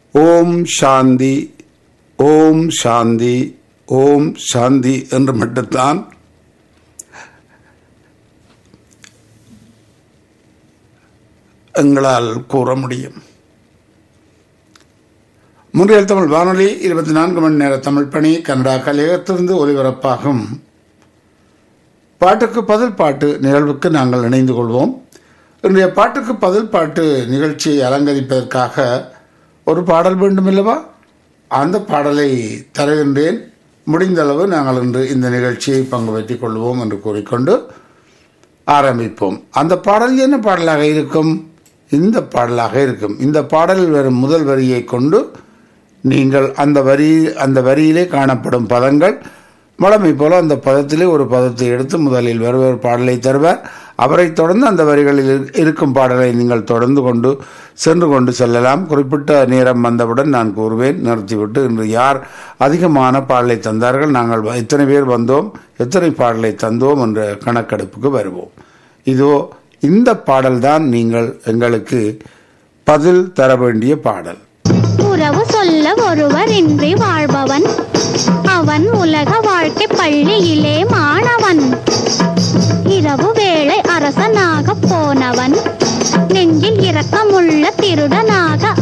ஓம் சாந்தி ஓம் சாந்தி ஓம் சாந்தி என்று மட்டும்தான் எங்களால் கூற முடியும் முன்றியல் தமிழ் வானொலி இருபத்தி நான்கு மணி நேர தமிழ் பணி கனடா கலையகத்திலிருந்து ஒலிபரப்பாகும் பாட்டுக்கு பதில் பாட்டு நிகழ்வுக்கு நாங்கள் இணைந்து கொள்வோம் இன்றைய பாட்டுக்கு பதில் பாட்டு நிகழ்ச்சியை அலங்கரிப்பதற்காக ஒரு பாடல் வேண்டுமல்லவா அந்த பாடலை தருகின்றேன் முடிந்தளவு நாங்கள் இன்று இந்த நிகழ்ச்சியை பங்கு பெற்றுக் கொள்வோம் என்று கூறிக்கொண்டு ஆரம்பிப்போம் அந்த பாடல் என்ன பாடலாக இருக்கும் இந்த பாடலாக இருக்கும் இந்த பாடலில் வரும் முதல் வரியை கொண்டு நீங்கள் அந்த வரி அந்த வரியிலே காணப்படும் பதங்கள் வழமை போல அந்த பதத்திலே ஒரு பதத்தை எடுத்து முதலில் வருவர் பாடலை தருவார் அவரை தொடர்ந்து அந்த வரிகளில் இரு- இருக்கும் பாடலை நீங்கள் தொடர்ந்து கொண்டு சென்று கொண்டு செல்லலாம் குறிப்பிட்ட நேரம் வந்தவுடன் நான் கூறுவேன் நிறுத்திவிட்டு இன்று யார் அதிகமான பாடலை தந்தார்கள் நாங்கள் வ- எத்தனை பேர் வந்தோம் எத்தனை பாடலை தந்தோம் என்ற கணக்கெடுப்புக்கு வருவோம் இதோ இந்த பாடல்தான் நீங்கள் எங்களுக்கு பதில் தர வேண்டிய பாடல் உறவு சொல்ல ஒருவர் இன்றி வாழ்பவன் அவன் உலக வாழ்க்கை பள்ளியிலே மாணவன் இரவு வேளை அரசனாக போன